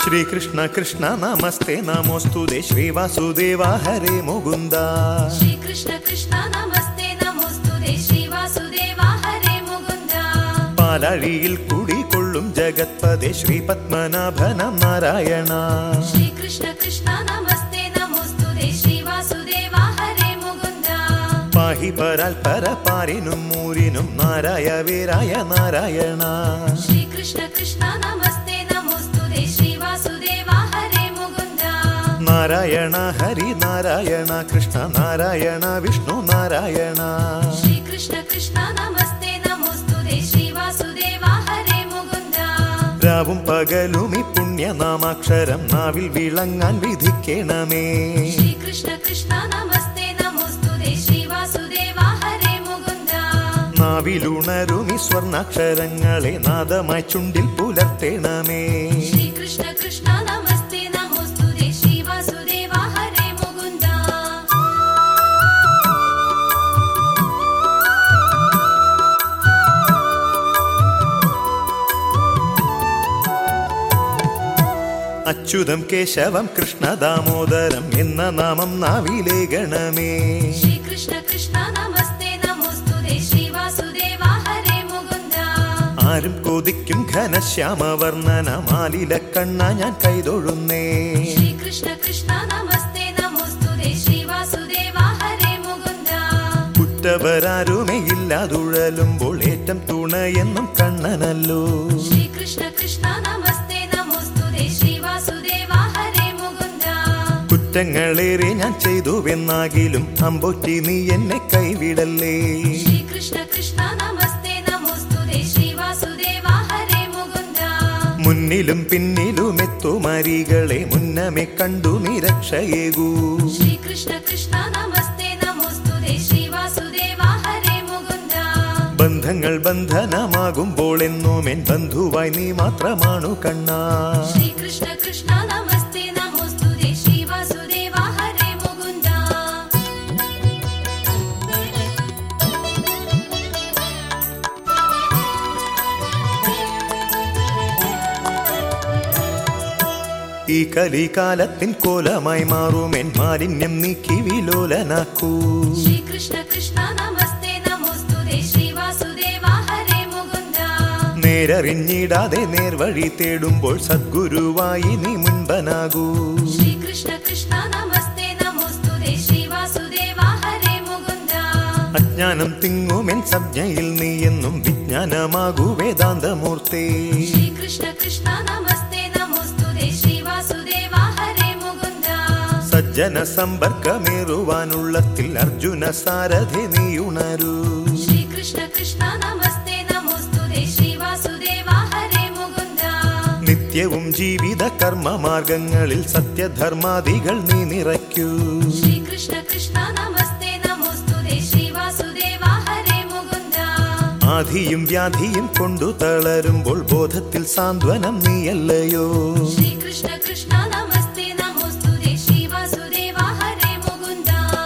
ശ്രീകൃഷ്ണ കൃഷ്ണ നമസ്തേ നമോസ്തുതേ ശ്രീവാസുദേവ ഹരേ മുകുന്ദ ശ്രീകൃഷ്ണ കൃഷ്ണ നമസ്തേ നമോസ്തുതേ ശ്രീവാസുദേവ ഹരേ മുകുന്ദ പാലാഴിയിൽ കുടികൊള്ളും ജഗത്പദേ ശ്രീ പത്മനാഭനം നാരായണ ശ്രീകൃഷ്ണ കൃഷ്ണ നമസ്തേ നമോസ്തുതേ ശ്രീവാസുദേവ ഹരേ മുകുന്ദ പാഹി പരാൽ പരപാരിനും മൂരിനും നാരായ വീരായ നാരായണ ശ്രീകൃഷ്ണ കൃഷ്ണ നമസ്തേ നമോസ്തുതേ ശ്രീവാസുദേവ ഹരേ മുകുന്ദ നാരായണ ഹരി നാരായണ കൃഷ്ണ നാരായണ വിഷ്ണു നാരായണ ശ്രീകൃഷ്ണ കൃഷ്ണ നമസ്തേ നമോസ്തുതേ ശ്രീവാസുദേവ ഹരേ മുകുന്ദ രാവും പകലും ഈ പുണ്യനാമാക്ഷരം നാവിൽ വിളങ്ങാൻ വിധിക്കണമേ ശ്രീകൃഷ്ണ കൃഷ്ണ നമസ്തേ നമോസ്തുതേ ശ്രീവാസുദേവ ഹരേ മുകുന്ദ നാവിലുണരും ഈ സ്വർണാക്ഷരങ്ങളെ നാദമായി ചുണ്ടിൽ പുലർത്തേണമേ ശ്രീകൃഷ്ണ കൃഷ്ണ നമസ്തേ നമോസ്തുതേ ശ്രീവാസുദേവ ഹരേ മുകുന്ദ അച്യുതം കേശവം കൃഷ്ണദാമോദരം എന്ന നാമം നാവിലെ ഗണമേ ശ്രീകൃഷ്ണ കൃഷ്ണ നമസ്തേ നമോസ്തുതേ ശ്രീവാസുദേവ ഹരേ മുകുന്ദ ആരും കൊതിക്കും ഘനശ്യാമവർണ്ണന മാലില കണ്ണ ഞാൻ കൈതൊഴുന്നേ ശ്രീകൃഷ്ണ കൃഷ്ണ നമസ്തേ നമോസ്തുതേ ശ്രീവാസുദേവ ഹരേ മുകുന്ദ കുറ്റവരാരുമേ ഇല്ലാതുഴലുമ്പോൾ ഏറ്റം തുണയെന്നും കണ്ണനല്ലോ ശ്രീകൃഷ്ണ കൃഷ്ണ നമസ്തേ നമോസ്തുതേ ശ്രീവാസുദേവ ഹരേ മുകുന്ദ കുറ്റങ്ങളേറെ ഞാൻ ചെയ്തുവെന്നാകിലും അമ്പൊറ്റി നീ എന്നെ കൈവിടല്ലേ ശ്രീകൃഷ്ണ കൃഷ്ണ നമസ്തേ നമോസ്തുതേ ശ്രീവാസുദേവ ഹരേ മുകുന്ദ മുന്നിലും പിന്നിലും എത്തുമരികളെ മുന്നമേ കണ്ടു നീ രക്ഷയേകൂ ശ്രീകൃഷ്ണ കൃഷ്ണ നമസ്തേ നമോസ്തുതേ ശ്രീവാസുദേവ ഹരേ മുകുന്ദ ബന്ധങ്ങൾ ബന്ധനമാകുമ്പോൾ എന്നും എൻ ബന്ധുവായി നീ മാത്രമാണു കണ്ണാ ശ്രീകൃഷ്ണ കൃഷ്ണ നമസ്തേ നമോസ്തുതേ ശ്രീവാസുദേവ ഹരേ മുകുന്ദ ഈ കലികാലത്തിൻ കോലമായി മാറും എൻ മാലിന്യം നീക്കി വിലോലനാക്കൂ ശ്രീകൃഷ്ണ കൃഷ്ണ നമസ്തേ നമോസ്തുതേ ശ്രീവാസുദേവ ഹരേ മുകുന്ദ നേരറിഞ്ഞിടാതെ നേർവഴി തേടുമ്പോൾ സദ്ഗുരുവായി നീ മുൻപനാകൂ ശ്രീകൃഷ്ണ കൃഷ്ണ നമസ്തേ നമോസ്തുതേ ശ്രീവാസുദേവ ഹരേ മുകുന്ദ അജ്ഞാനം തിങ്ങുമെൻ സംജ്ഞയിൽ നീ എന്നും വിജ്ഞാനമാകൂ വേദാന്തമൂർത്തേ ശ്രീകൃഷ്ണ കൃഷ്ണ നമസ്തേ നമോസ്തുതേ ശ്രീവാസുദേവ ഹരേ മുകുന്ദ സജ്ജന സമ്പർക്കമേറുവാനുള്ളത്തിൽ അർജുന സാരഥി നീ ഉണരൂ ശ്രീകൃഷ്ണ കൃഷ്ണ നമസ്തേ നമോസ്തുതേ ശ്രീവാസുദേവ ഹരേ മുകുന്ദ നിത്യവും ജീവിത കർമ്മമാർഗങ്ങളിൽ സത്യധർമാദികൾ നീ നിറയ്ക്കൂ ശ്രീകൃഷ്ണ കൃഷ്ണ നമസ്തേ നമോസ്തുതേ ശ്രീവാസുദേവ ഹരേ മുകുന്ദ ആധിയും വ്യാധിയും കൊണ്ടു തളരുമ്പോൾ ബോധത്തിൽ സാന്ത്വനം നീയല്ലയോ ശ്രീകൃഷ്ണ കൃഷ്ണ നമസ്തേ നമോസ്തുതേ ശ്രീവാസുദേവ ഹരേ മുകുന്ദ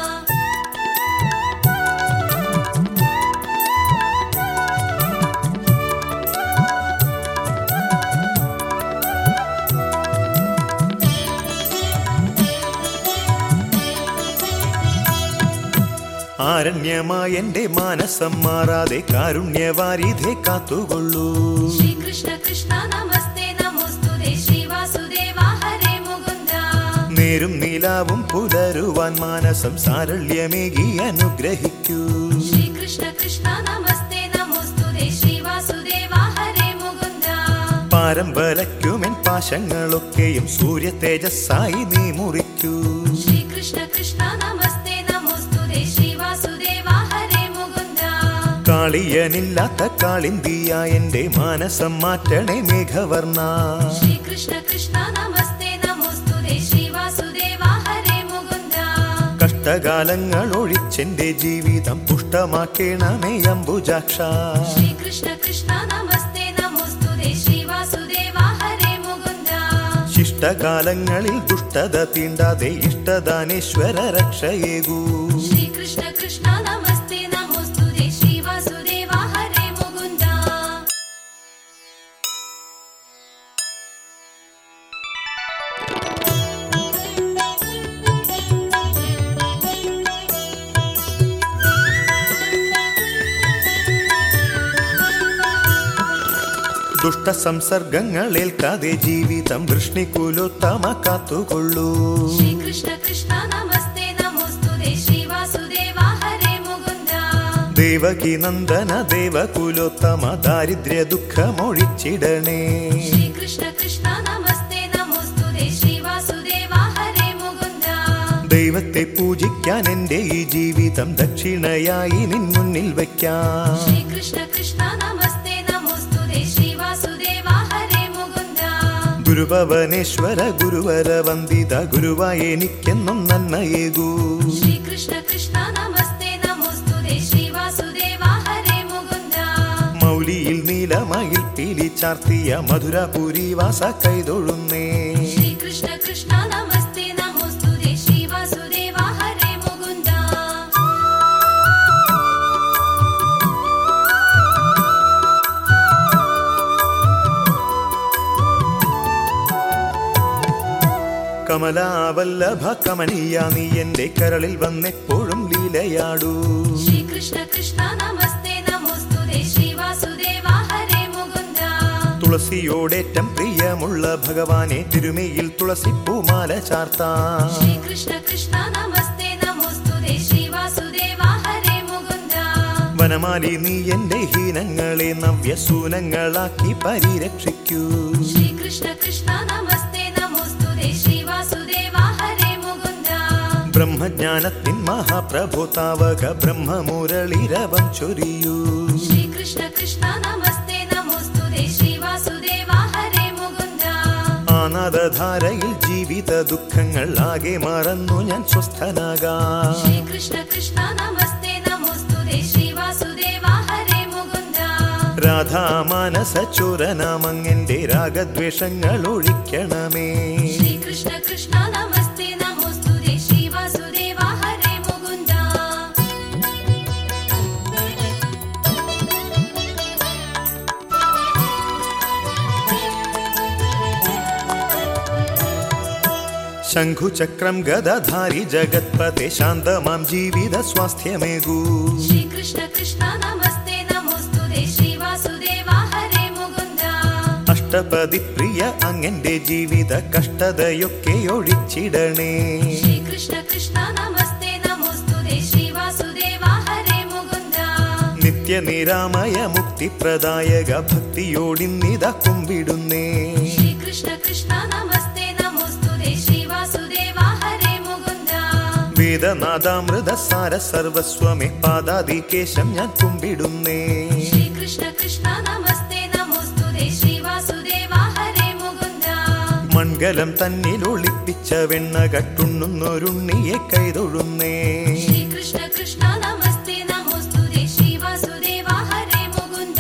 ആരണ്യമായ എന്റെ മാനസം മാറാതെ കാരുണ്യവാരിധെ കാത്തുകൊള്ളൂ ശ്രീകൃഷ്ണ കൃഷ്ണ നമസ്തേ നമോസ്തുതേ ശ്രീവാസുദേവ ഹരേ മുകുന്ദ നേരും നീലാവും പുലരുവാൻ മാനസം സാരള്യമേകി അനുഗ്രഹിക്കൂ ശ്രീകൃഷ്ണ കൃഷ്ണ നമസ്തേ നമോസ്തുതേ ശ്രീവാസുദേവ ഹരേ മുകുന്ദ പാരമ്പരയ്ക്കുമെൻ പാശങ്ങളൊക്കെയും സൂര്യ തേജസ്സായി നീ മുറിക്കൂ ശ്രീകൃഷ്ണ കൃഷ്ണ നമസ്തേ നമോസ്തുതേ ശ്രീവാസുദേവ ഹരേ മുകുന്ദ കാളിയനില്ലാത്ത കാളിന്തിയ എന്റെ മാനസം മാറ്റണേ മേഘവർണ്ണ ശ്രീകൃഷ്ണ കൃഷ്ണ നമസ്തേ നമോസ്തുതേ ശ്രീവാസുദേവ ഹരേ മുകുന്ദ കഷ്ടകാലങ്ങൾ ഒഴിച്ചെന്റെ ജീവിതം പുഷ്ടമാക്കേണമേ അംബുജാക്ഷ ശ്രീകൃഷ്ണ കൃഷ്ണ നമസ്തേ നമോസ്തുതേ ശ്രീവാസുദേവ ഹരേ മുകുന്ദ ശിഷ്ടകാലങ്ങളിൽ ദുഷ്ടത തീണ്ടാതെ ഇഷ്ടദാനേശ്വര രക്ഷയേകൂ ശ്രീകൃഷ്ണ കൃഷ്ണ നമസ്തേ നമോസ്തുതേ ശ്രീവാസുദേവ ഹരേ മുകുന്ദ ദുഷ്ടസംസർഗങ്ങളേൽക്കാതെ ജീവിതം വൃഷ്ണികുലോത്തമ കാത്തുകൊള്ളൂ ശ്രീകൃഷ്ണ കൃഷ്ണ നമസ്തേ നമോസ്തുതേ ശ്രീവാസുദേവ ഹരേ മുകുന്ദ ദേവകി നന്ദന ദേവകുലോത്തമ ദാരിദ്ര്യ ദുഃഖമൊഴിച്ചിടണേ ശ്രീകൃഷ്ണ കൃഷ്ണ നമസ്തേ നമോസ്തുതേ ശ്രീവാസുദേവ ഹരേ മുകുന്ദ ദൈവത്തെ പൂജിക്കാൻ എൻ്റെ ഈ ജീവിതം ദക്ഷിണയായി നിൻ മുന്നിൽ വയ്ക്കാം ശ്രീകൃഷ്ണ കൃഷ്ണ നമസ്തേ നമോസ്തുതേ ശ്രീവാസുദേവ ഹരേ മുകുന്ദ ഗുരുഭവനേശ്വര ഗുരുവര വന്ദിത ഗുരുവായ എനിക്കെന്നും നന്മയേകൂ ശ്രീകൃഷ്ണ കൃഷ്ണ നമസ്തേ നമോസ്തുതേ ശ്രീവാസുദേവ ഹരേ മുകുന്ദ മൗലിയിൽ നീലമയിൽ പീലി ചാർത്തിയ മധുരപുരി വാസ കൈതൊഴുന്നേ ശ്രീകൃഷ്ണ കൃഷ്ണ നമസ്തേ നമോസ്തുതേ ശ്രീവാസുദേവ ഹരേ മുകുന്ദ കമലാവല്ലഭ കമനീയ നീ എൻ്റെ കരളിൽ വന്നെപ്പോഴും ലീലയാടൂ ശ്രീകൃഷ്ണ കൃഷ്ണ നമസ്തേ നമോസ്തുതേ ശ്രീവാസുദേവ ഹരേ മുകുന്ദ തുളസിയോടേറ്റം പ്രിയമുള്ള ഭഗവാനെ തിരുമയിൽ തുളസിപ്പൂമാല ചാർത്താം ശ്രീകൃഷ്ണ കൃഷ്ണ നമസ്തേ നമോസ്തുതേ ശ്രീവാസുദേവ ഹരേ മുകുന്ദ വനമാലി നീ എൻ്റെ ഹീനങ്ങളെ നവ്യസൂനങ്ങളാക്കി പരിരക്ഷിക്കൂ ശ്രീകൃഷ്ണ കൃഷ്ണ നമസ്തേ നമോസ്തുതേ ശ്രീവാസുദേവ ഹരേ മുകുന്ദ ബ്രഹ്മജ്ഞാനത്തിൻ മഹാപ്രഭു താവക ബ്രഹ്മമുരളിരവം ചൊരിയൂ ശ്രീകൃഷ്ണ കൃഷ്ണ നമസ്തേ നമോസ്തുതേ ശ്രീവാസുദേവ ഹരേ മുകുന്ദ ആനന്ദധാരയിൽ ജീവിത ദുഃഖങ്ങൾ ആകെ മറന്നു ഞാൻ സ്വസ്ഥനാകാം ശ്രീകൃഷ്ണ കൃഷ്ണ നമസ്തേ നമോസ്തുതേ ശ്രീവാസുദേവ ഹരേ മുകുന്ദ രാധാമാനസ ചുരനാമങ്ങന്റെ രാഗദ്വേഷങ്ങൾ ഒഴിക്കണമേ ശ്രീകൃഷ്ണ കൃഷ്ണ നമസ്തേ നമോസ്തുതേ ശ്രീവാസുദേവ ഹരേ മുകുന്ദ ശംഖുചക്രം ഗദധാരി ജഗത്പത്തെ ശാന്തമാം ജീവിത സ്വാസ്ഥ്യമേകൂ ശ്രീകൃഷ്ണ കൃഷ്ണ നമസ്തേ നമോസ്തുതേ ശ്രീവാസുദേവ ഹരേ മുകുന്ദ അഷ്ടപതി പ്രിയ അങ്ങന്റെ ജീവിത കഷ്ടതയൊക്കെ ഒഴിച്ചിടണേ ശ്രീകൃഷ്ണ കൃഷ്ണ നമസ്തേ നമോസ്തുതേ ശ്രീവാസുദേവ ഹരേ മുകുന്ദ നിത്യനിരാമയ മുക്തിപ്രദായക ഭക്തിയോടിന്നിത കുമ്പിടുന്നേ ശ്രീകൃഷ്ണ കൃഷ്ണ നമസ്തേ നമോസ്തുതേ ശ്രീവാസുദേവ ഹരേ മുകുന്ദ വേദനാദാമൃത സാര സർവസ്വമേ പാദാദികേശം ഞാൻ കുമ്പിടുന്നേ ശ്രീകൃഷ്ണ കൃഷ്ണ നമസ്തേ നമോസ്തുതേ ശ്രീവാസുദേവ ഹരേ മുകുന്ദ മൺകലം തന്നിൽ ഒളിപ്പിച്ച വെണ്ണ കട്ടുണ്ണുന്നൊരുണ്ണിയെ കൈതൊഴുന്നേ ശ്രീകൃഷ്ണ കൃഷ്ണ നമസ്തേ നമോസ്തുതേ ശ്രീവാസുദേവ ഹരേ മുകുന്ദ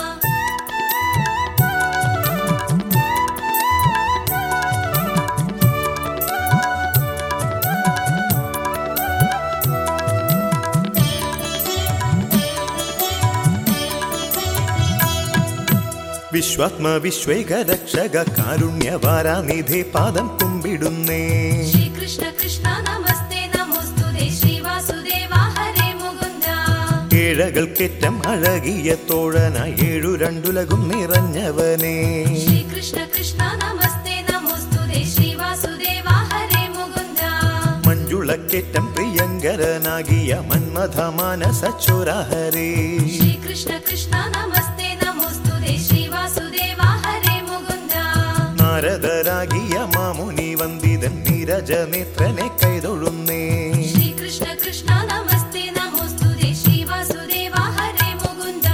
വിശ്വാത്മ വിശ്വേക രക്ഷക കാരുണ്യവാരാനിധേ പാദം കുമ്പിടുന്നേ ശ്രീകൃഷ്ണ കൃഷ്ണ നമസ്തേ നമോസ്തുതേ ശ്രീവാസുദേവ ഹരേ മുകുന്ദ ഏഴകൾക്കേറ്റം അഴകിയ തോഴന ഏഴു രണ്ടുലകും നിറഞ്ഞവനേ ശ്രീകൃഷ്ണ കൃഷ്ണ നമസ്തേ നമോസ്തുതേ ശ്രീവാസുദേവ ഹരേ മുകുന്ദ മഞ്ജുളക്കേറ്റം പ്രിയങ്കരനാകിയ മന്മഥ മാനസ ചൊരഹരേ ശ്രീകൃഷ്ണ കൃഷ്ണ നമസ്തേ നമോസ്തുതേ ശ്രീവാസുദേവ ഹരേ മുകുന്ദ നാരദരാകിയ മാമുനി വന്ദിതൻ നീരജനേത്രനെ കൈതൊഴുന്നേ ശ്രീകൃഷ്ണ കൃഷ്ണ നമസ്തേ നമോസ്തുതേ ശ്രീവാസുദേവ ഹരേ മുകുന്ദ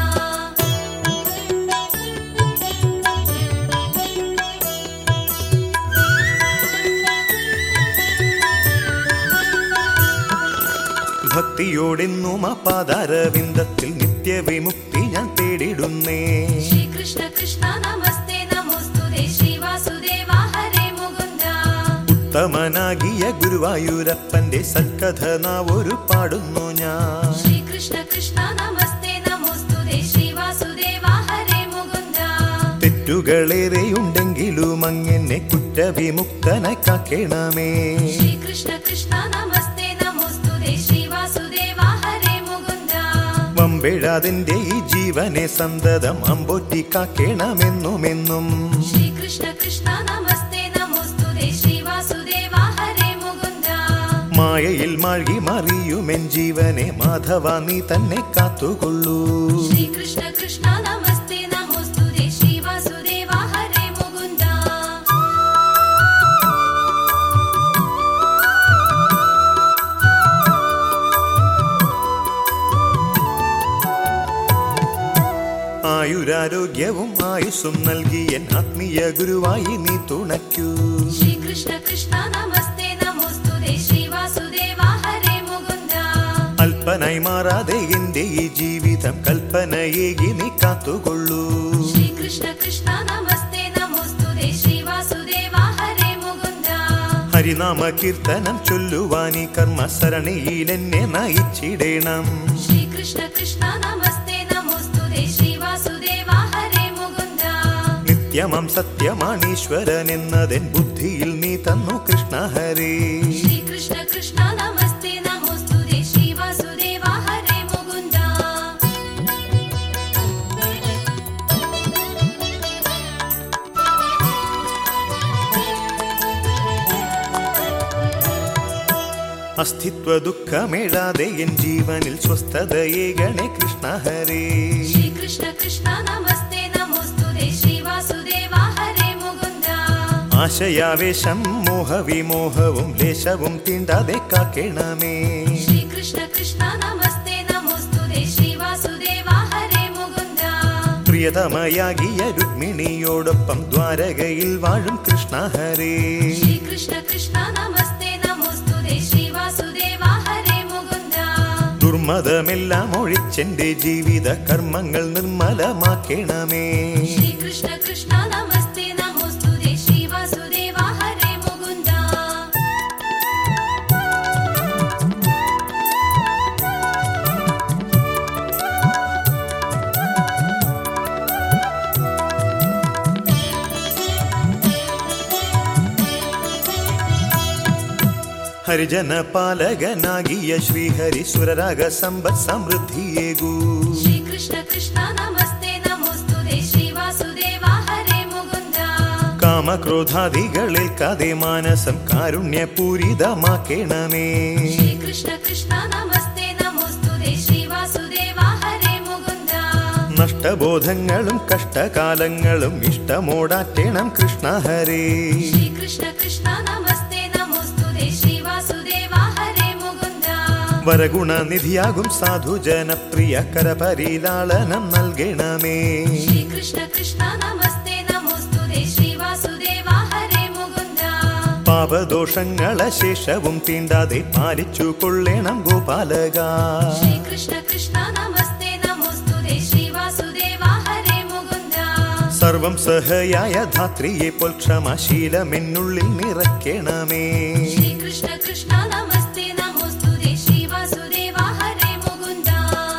ഭക്തിയോടെന്നും ആ പാതാരവിന്ദത്തിൽ നിത്യവിമുക്തി ഞാൻ തേടിടുന്നേ ശ്രീകൃഷ്ണ കൃഷ്ണ നമസ്തേ നമോസ്തുതേ ശ്രീവാസുദേവ ഹരേ മുകുന്ദ ഉത്തമനാകിയ ഗുരുവായൂരപ്പന്റെ സൽക്കഥ നാവൊരു പാടുന്നു ഞാൻ ശ്രീകൃഷ്ണ കൃഷ്ണ നമസ്തേ നമോസ്തുതേ ശ്രീവാസുദേവ ഹരേ മുകുന്ദ തെറ്റുകളേറെയുണ്ടെങ്കിലും അങ്ങനെ കുറ്റവിമുക്തനായി കാക്കേണമേ ശ്രീകൃഷ്ണ കൃഷ്ണ നമസ്തേ നമോസ്തുതേ ശ്രീവാസുദേവ ഹരേ മുകുന്ദ വമ്പെഴാതിന്റെ ഈ ജീവനെ സന്തതം അമ്പൊറ്റി കാക്കേണമെന്നുമെന്നും ശ്രീകൃഷ്ണ കൃഷ്ണ നമസ്തേ നമോസ്തുതേ ശ്രീവാസുദേവ ഹരേ മുകുന്ദ മായയിൽ മാഴി മറിയുമെൻ ജീവനെ മാധവ നീ തന്നെ കാത്തുകൊള്ളൂ ശ്രീകൃഷ്ണ കൃഷ്ണ നമസ്തേ നമോസ്തുതേ ശ്രീവാസുദേവ ഹരേ മുകുന്ദ ആയുരാരോഗ്യവും ആയുസ്സും നൽകി എൻ ആത്മീയ ഗുരുവായി നീ തുണയ്ക്കൂ ശ്രീകൃഷ്ണ കൃഷ്ണ നമസ്തേ നമോസ്തുതേ ശ്രീവാസുദേവ ഹരേ മുകുന്ദ അല്പനായി മാറാതെ എന്റെ ഈ ജീവിതം കൽപ്പനയേകി നീ കാത്തുകൊള്ളൂ ശ്രീകൃഷ്ണ കൃഷ്ണ നമസ്തേ നമോസ്തുതേ ശ്രീവാസുദേവ ഹരേ മുകുന്ദ ഹരിനാമ കീർത്തനം ചൊല്ലുവാനി കർമ്മസരണിയിൽ എന്നെ നയിച്ചിടേണം ശ്രീകൃഷ്ണ കൃഷ്ണ നമസ്തേ നമോസ്തുതേ ശ്രീവാസുദേവ ഹരേ മുകുന്ദ നിത്യമം സത്യമാണീശ്വരൻ എന്നതെൻ ബുദ്ധിയിൽ നീ തന്നു കൃഷ്ണ ഹരേ ശ്രീകൃഷ്ണ കൃഷ്ണ നമസ്തേ നമോസ്തുതേ ശ്രീവാസുദേവ ഹരേ മുകുന്ദ അസ്തിത്വ ദുഃഖമേഴാതെ എൻ ജീവനിൽ സ്വസ്ഥതയേകണേ കൃഷ്ണ ഹരേ ശ്രീകൃഷ്ണ കൃഷ്ണ നമസ്തേ നമോസ്തുതേ ശ്രീവാസുദേവ ഹരേ മുകുന്ദ ആശയാവേശം മോഹവിമോഹവും ലേശവും തീണ്ടാതെ കാക്കേണമേ ശ്രീകൃഷ്ണ കൃഷ്ണ നമസ്തേ നമോസ്തുതേ ശ്രീവാസുദേവ ഹരേ മുകുന്ദ പ്രിയതമയാകിയ രുക്മിണിയോടൊപ്പം ദ്വാരകയിൽ വാഴും കൃഷ്ണ ഹരേ ശ്രീകൃഷ്ണ കൃഷ്ണ നമസ്തേ നമോസ്തുതേ ശ്രീവാസുദേവ ഹരേ മുകുന്ദ ദുർമതമെല്ലാം ഒഴിച്ചെന്റെ ജീവിത കർമ്മങ്ങൾ നിർമ്മലമാക്കേണമേ ശ്രീകൃഷ്ണ കൃഷ്ണ നമസ്തേ നമോസ്തുതേ ശ്രീവാസുദേവ ഹരേ മുകുന്ദ ഹരിജന പാലകനാകിയ ശ്രീഹരി സുരരാഗ സമ്പത് സമൃദ്ധിയേകൂ ശ്രീകൃഷ്ണ കൃഷ്ണ നമസ്തേ നമോസ്തുതേ ശ്രീവാസുദേവ ഹരേ മുകുന്ദ കാമക്രോധാദികളിൽ കഥേ മാനസം കാരുണ്യപൂരിതമാക്കേണമേ ശ്രീകൃഷ്ണ കൃഷ്ണ നമസ്തേ നമോസ്തുതേ ശ്രീവാസുദേവ ഹരേ മുകുന്ദ നഷ്ടബോധങ്ങളും കഷ്ടകാലങ്ങളും ഇഷ്ടമോടാറ്റേണം കൃഷ്ണ ഹരേ ശ്രീകൃഷ്ണ കൃഷ്ണ നമസ്തേ നമോസ്തുതേ ശ്രീവാസുദേവ ഹരേ മുകുന്ദ വരഗുണനിധിയാകും സാധുജനപ്രിയ കരപരിലാളനം നൽകണമേ ശ്രീകൃഷ്ണ കൃഷ്ണ നമസ്തേ നമോസ്തുതേ ശ്രീവാസുദേവ ഹരേ മുകുന്ദ പാപദോഷങ്ങളെ ശേഷവും തീണ്ടാതെ പാലിച്ചു കൊള്ളേണം ഗോപാലക ശ്രീകൃഷ്ണ കൃഷ്ണ നമസ്തേ നമോസ്തുതേ ശ്രീവാസുദേവ ഹരേ മുകുന്ദ സർവം സഹയായ ധാത്രിയെ പോൽ ക്ഷമശീലമെന്നുള്ളിൽ നിറയ്ക്കണമേ ശ്രീകൃഷ്ണ കൃഷ്ണ നമസ്തേ നമോസ്തുതേ ശ്രീവാസുദേവ ഹരേ മുകുന്ദ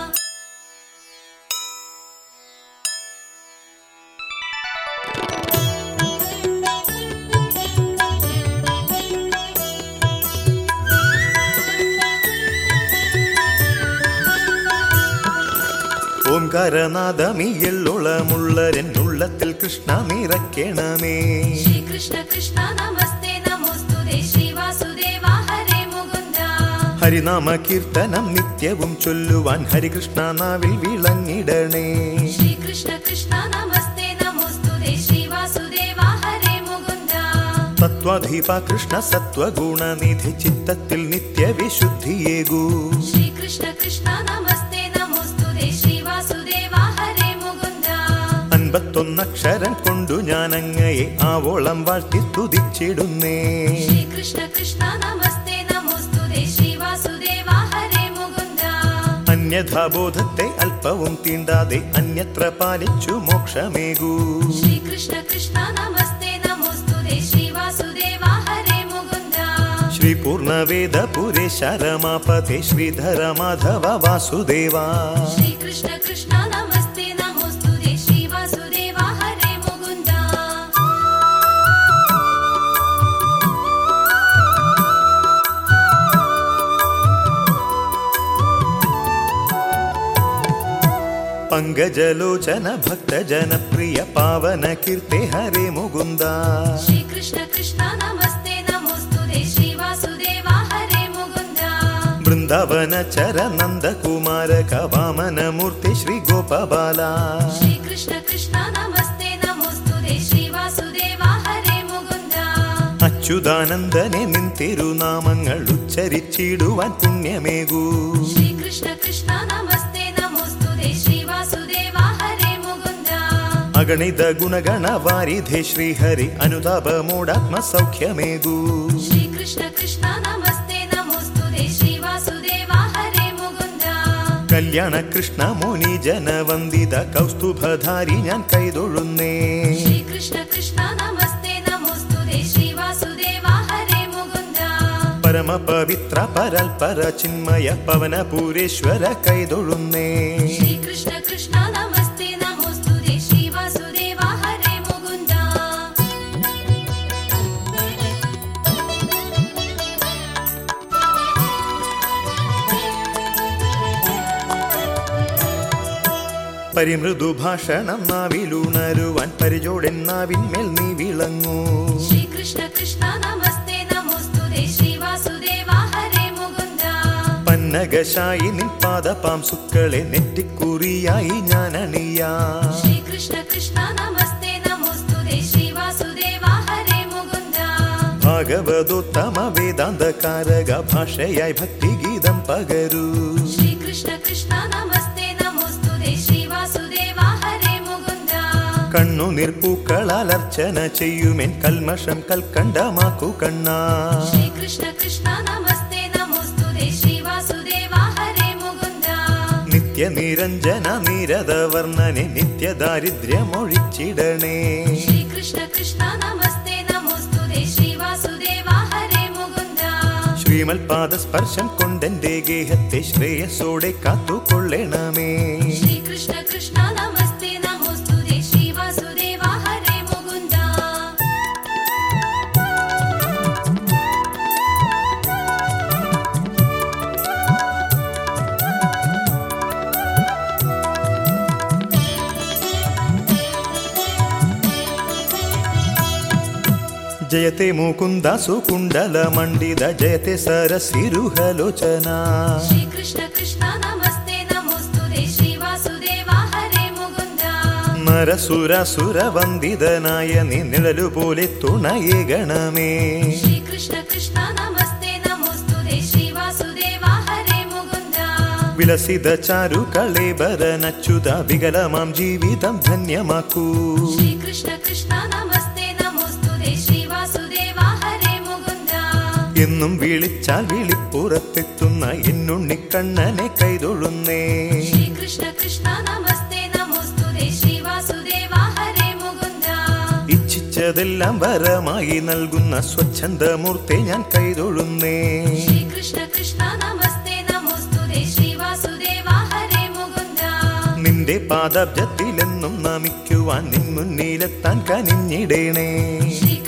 ഓംകാരനാദമിയുള്ളമുള്ളരെന്നുള്ളത്തിൽ കൃഷ്ണ നിറയ്ക്കണമേ ശ്രീകൃഷ്ണ കൃഷ്ണ നമസ്തേ നമോസ്തുതേ ശ്രീവാസുദേവ ഹരേ മുകുന്ദ ഹരിനാമ കീർത്തനം നിത്യവും ചൊല്ലുവാൻ ഹരികൃഷ്ണ നാവിൽ വിളങ്ങിടണേ ശ്രീകൃഷ്ണ കൃഷ്ണ നമസ്തേ നമോസ്തുതേ ശ്രീവാസുദേവ ഹരേ മുകുന്ദ തത്വാധീപ കൃഷ്ണ സത്വഗുണനിധി ചിത്തത്തിൽ നിത്യവിശുദ്ധിയേകൂ ശ്രീകൃഷ്ണ കൃഷ്ണ നമസ്തേ നമോസ്തുതേ ശ്രീവാസുദേവ ഹരേ മുകുന്ദ അൻപത്തൊന്നക്ഷരം കൊണ്ടു ഞാൻ അങ്ങയെ ആവോളം വാഴ്ത്തി തുതിച്ചിടുന്നേ ശ്രീകൃഷ്ണ കൃഷ്ണ നമസ്തേ നമോസ്തുതേ ശ്രീവാസുദേവ ഹരേ മുകുന്ദ അന്യഥാബോധത്തെ അല്പവും തീണ്ടാതെ അന്യത്ര പാലിച്ചു മോക്ഷമേകൂ ശ്രീകൃഷ്ണ കൃഷ്ണ നമസ്തേ നമോസ്തുതേ ശ്രീവാസുദേവ ഹരേ മുകുന്ദ ശ്രീ പൂർണ്ണവേദ പുരേശരമാപതേ ശ്രീധര മാധവ വാസുദേവ ശ്രീകൃഷ്ണ കൃഷ്ണ നമസ്തേ നമോസ്തുതേ ശ്രീവാസുദേവ ഹരേ മുകുന്ദ പങ്കജലോചന ഭക്തജനപ്രിയ പാവന കീർത്തെ ഹരേ മുകുന്ദ श्रीकृष्ण कृष्ण नमस्ते नमोऽस्तुते श्रीवासुदेवा हरे मुकुन्द വൃന്ദാവന ചര നന്ദകുമാരക വാമനമൂർത്തി ശ്രീ ഗോപബാല श्रीकृष्ण कृष्ण नमस्ते नमोऽस्तुते श्रीवासुदेवा हरे मुकुन्द അച്യുതാനന്ദനെ നിൻ തിരുനാമങ്ങൾ ഉച്ചരിച്ചിടുവാൻ പുണ്യമേകൂ श्रीकृष्ण कृष्ण नमस्ते नमोऽस्तुते श्रीवासुदेवा हरे मुकुन्द അഗണിത ഗുണഗണ വാരിധേ ശ്രീഹരി അനുതാപമൂടാത്മ സൗഖ്യമേകൂ श्रीकृष्ण कृष्ण नमस्ते नमोऽस्तुते श्रीवासुदेवा हरे मुकुन्द കല്യാണ കൃഷ്ണ മുനി ജനവന്ദിത കൗസ്തുഭധാരി ഞാൻ കൈതൊഴുന്നേ श्रीकृष्ण कृष्ण नमस्ते नमोऽस्तुते श्रीवासुदेवा हरे मुकुन्द പരമപവിത്ര പരൽപര ചിന്മയ പവനപൂരേശ്വര കൈതൊഴുന്നേ श्रीकृष्ण कृष्ण नमस्ते नमोऽस्तुते श्रीवासुदेवा हरे मुकुन्द പരിമൃദുഭാഷണം നാവിലുണരുവാൻ പരിചോടെന്നാവിന്മേൽ നീ വിളങ്ങൂ श्रीकृष्ण कृष्ण नमस्ते नमोऽस्तुते श्रीवासुदेवा हरे मुकुन्द പന്നകശായി നിൻ പാദപാംസുക്കളെ നെറ്റിക്കുറിയായി ഞാൻ അണിയാ श्रीकृष्ण कृष्ण नमस्ते नमोऽस्तुते श्रीवासुदेवा हरे मुकुन्द ഭാഗവതോത്തമ വേദാന്തകാരക ഭാഷയായി ഭക്തിഗീതം പകരൂ श्रीकृष्ण कृष्ण नमस्ते नमोऽस्तुते श्रीवासुदेवा हरे मुकुन्द കണ്ണുനീർ പൂക്കളാൽ അർച്ചന ചെയ്യുമെൻ കൽമഷം കൽക്കണ്ടമാക്കു കണ്ണാ श्रीकृष्ण कृष्ण नमस्ते नमोऽस्तुते श्रीवासुदेवा हरे मुकुन्द നിത്യനിരഞ്ജന നീരദവർണ്ണനെ നിത്യദാരിദ്ര്യമൊഴിച്ചിടണേ श्रीकृष्ण कृष्ण नमस्ते नमोऽस्तुते श्रीवासुदेवा हरे मुकुन्द ശ്രീമൽ പാദസ്പർശം കൊണ്ടെന്റെ ഗേഹത്തെ ശ്രേയസ്സോടെ കാത്തുകൊള്ളണമേ श्रीकृष्ण कृष्ण नमस्ते नमोऽस्तुते श्रीवासुदेवा हरे मुकुन्द ജയത്തെ മുകുന്ദ സുകുണ്ടല മണ്ഡിത ജയത്തെ സരസിരുഹലോചന श्रीकृष्ण कृष्ण नमस्ते नमोऽस्तुते श्रीवासुदेवा हरे मुकुन्द നരസുരസുര വന്ദിതനായ നീ നിഴലുപോലെ തുണയേ ഗണമേ श्रीकृष्ण कृष्ण नमस्ते नमोऽस्तुते श्रीवासुदेवा हरे मुकुन्द വിലസിത ചാരു കളേബരനച്യുത വികലമാം ജീവിതം ധന്യമാക്കൂ श्रीकृष्ण कृष्ण नमस्ते नमोऽस्तुते श्रीवासुदेवा हरे मुकुन्द എന്നും വിളിച്ചാൽ വിളിപ്പുറത്തെത്തുന്ന എന്നുണ്ണിക്കണ്ണനെ കൈതൊഴുന്നേ श्रीकृष्ण कृष्ण नमस्ते नमोऽस्तुते श्रीवासुदेवा हरे मुकुन्द ഇച്ഛിച്ചതെല്ലാം വരമായി നൽകുന്ന സ്വച്ഛന്തമൂർത്തെ ഞാൻ കൈതൊഴുന്നേ श्रीकृष्ण कृष्ण नमस्ते नमोऽस्तुते श्रीवासुदेवा हरे मुकुन्द നിന്റെ പാദബ്ജത്തിലെന്നും നമിക്കുവാൻ നിൻ മുന്നിലെത്താൻ കനിഞ്ഞിടേണേ श्री